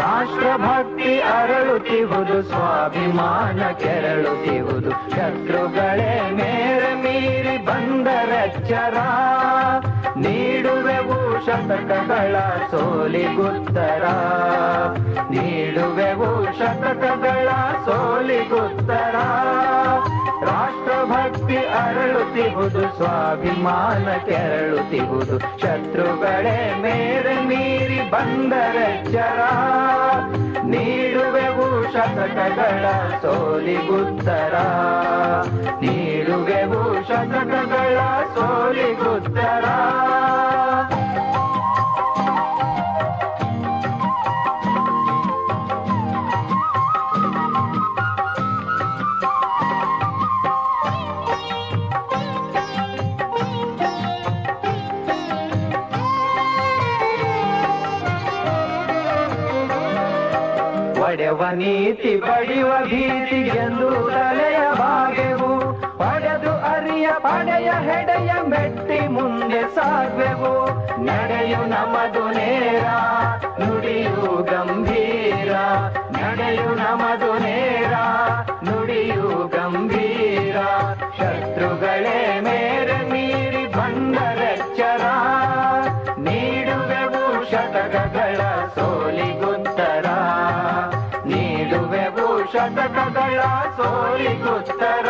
ರಾಷ್ಟ್ರಭಕ್ತಿ ಅರಳುತ್ತಿಹುದು ಸ್ವಾಭಿಮಾನ ಕೆರಳುತ್ತಿಹುದು ಶತ್ರುಗಳೇ ಮೇರೆ ಮೀರಿ ಬಂದರೆಚ್ಚರ ನೀಡುವೆವು ಶತಕಗಳ ಸೋಲಿಗುತ್ತರ ನೀಡುವೆವು ಶತಕಗಳ ಸೋಲಿಗುತ್ತರ ರಾಷ್ಟ್ರಭಕ್ತಿ ಅರಳುತ್ತಿಹುದು ಸ್ವಾಭಿಮಾನ ಕೆರಳುತ್ತಿಹುದು ಶತ್ರುಗಳೇ ಮೇರೆ ಮೀರಿ ಬಂದರೆಚ್ಚರ ನೀಡುವೆವು ಶತಕಗಳ ಸೋಲಿಗುತ್ತರ ನೀಡುವೆವು ಶತಕಗಳ ಸೋಲಿಗುತ್ತರ ಒಡೆವ ನೀತಿ ಬಡಿಯುವ ಭೀತಿಗೆಂದು ತಲೆಯ ಬಾಗೆವು ಪಡೆದು ಅರಿಯ ಪಡೆಯ ಹೆಡೆಯ ಮೆಟ್ಟಿ ಮುಂದೆ ಸಾಗುವೆವು ನಡೆಯು ನಮದು ನೇರ ನುಡಿಯು ಗಂಭೀರ ನಡೆಯು ನಮದು ನೇರ ನುಡಿಯು ಗಂಭೀರ ಶತ್ರುಗಳೇ ಮೇರೆ ಮೀರಿ ಬಂದರೆಚ್ಚರ ನೀಡುವೆವು ಶತಕಗಳ ಸೋಲಿಗುತ್ತರ ನೀಡುವೆವು ಶತಕಗಳ ಸೋಲಿಗುತ್ತರ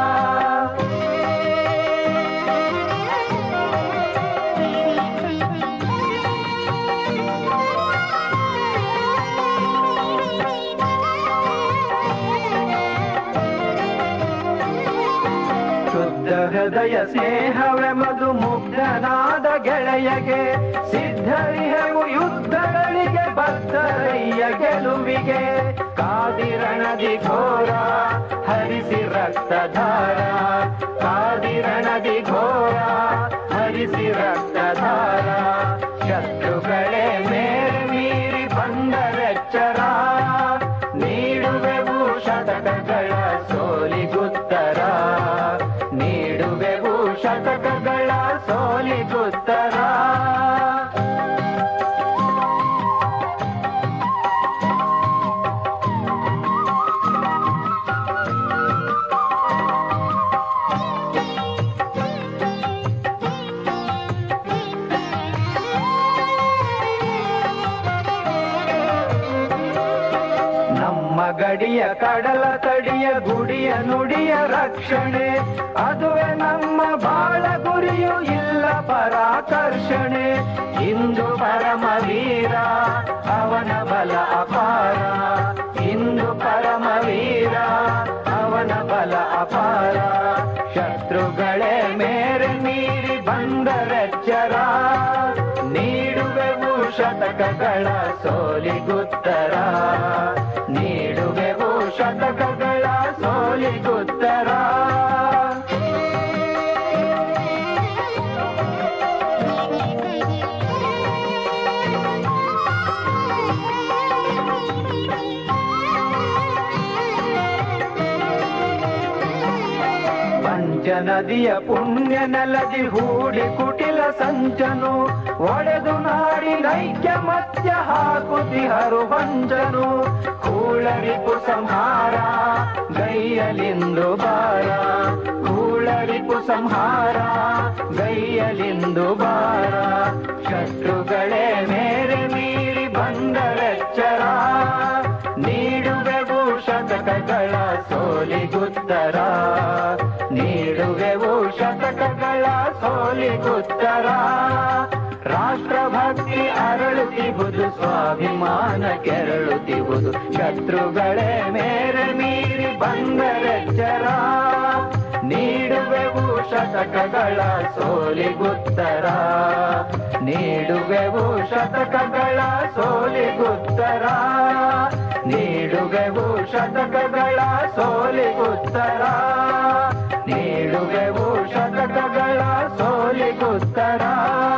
ಶುದ್ಧ ಹೃದಯ ಸ್ನೇಹವೆಮದು ಮುಗ್ಧನಾದ ಗೆಳೆಯಗೆ ಸಿದ್ಧರಿಹವು ಯುದ್ಧಗಳಿಗೆ ಬದ್ಧರಯ್ಯ ಗೆಲುವಿಗೆ ಕಾದಿರಣದಿ ಘೋರ ಹರಿಸಿ ರಕ್ತಧಾರ ಕಾದಿರಣದಿ ಘೋರ ಹರಿಸಿ ರಕ್ತಧಾರ ಶತ್ರುಗಳೇ ಮೇರೆ ಮೀರಿ ಬಂದರೆಚ್ಚರ ನೀಡುವೆವು ಶತಕಗಳ ಸೋಲಿಗುತ್ತರ ನೀಡುವೆವು ಶತಕಗಳ ಸೋಲಿಗುತ್ತರ ನಮ್ಮ ಗಡಿಯ ಕಡಲ ತಡಿಯ ಗುಡಿಯ ನುಡಿಯ ರಕ್ಷಣೆ ಅದುವೇ ನಮ್ಮ ಬಾಳ ಗುರಿಯು ಇಲ್ಲ ಪರಾಕರ್ಷಣೆ ಇಂದು ಪರಮವೀರ ಅವನ ಬಲ ಅಪಾರ ಇಂದು ಪರಮವೀರ ಅವನ ಬಲ ಅಪಾರ ಶತ್ರುಗಳೇ ಮೇರೆ ಮೀರಿ ಬಂದರೆಚ್ಚರ ನೀಡುವೆವು ಶತಕಗಳ ಸೋಲಿಗುತ್ತರ ನೀಡುವೆವು ಶತಕಗಳ ಸೋಲಿಗುತ್ತರ ಪಂಚನದಿಯ ಪುಣ್ಯ ನೆಲದಿ ಹೂಡಿ ಕುಟಿಲ ಸಂಚನು ಒಡೆದು ನಾಡಿ ನೈಕ್ಯ ಮಧ್ಯ ಹಾಕುತಿಹರು ವಂಚನು ಕೂಳರಿಪು ಸಂಹಾರ ಗೈಯಲಿಂದು ಬಾರ ಕೂಳರಿಪು ಸಂಹಾರ ಗೈಯಲಿಂದು ಬಾರ ಶತ್ರುಗಳೇ ಮೇರೆ ಮೀರಿ ಬಂದರೆಚ್ಚರ ನೀಡುವೆವು ಶತಕಗಳ ಸೋಲಿಗುತ್ತರ ನೀಡುವೆವು ಶತಕಗಳ ಸೋಲಿಗುತ್ತರ ರಾಷ್ಟ್ರಭಕ್ತಿ ಅರಳುತ್ತಿಹುದು ಸ್ವಾಭಿಮಾನ ಕೆರಳುತ್ತಿಹುದು ಶತ್ರುಗಳೇ ಮೇರೆ ಮೀರಿ ಬಂದರೆಚ್ಚರ ನೀಡುವೆವು ಶತಕಗಳ ಸೋಲಿಗುತ್ತರ ನೀಡುವೆವು ಶತಕಗಳ ಸೋಲಿಗುತ್ತರ ನೀಡುವೆವು ಶತಕಗಳ ಸೋಲಿಗುತ್ತರ ನೀಡುವೆವು ಶತಕಗಳ ಸೋಲಿಗುತ್ತರ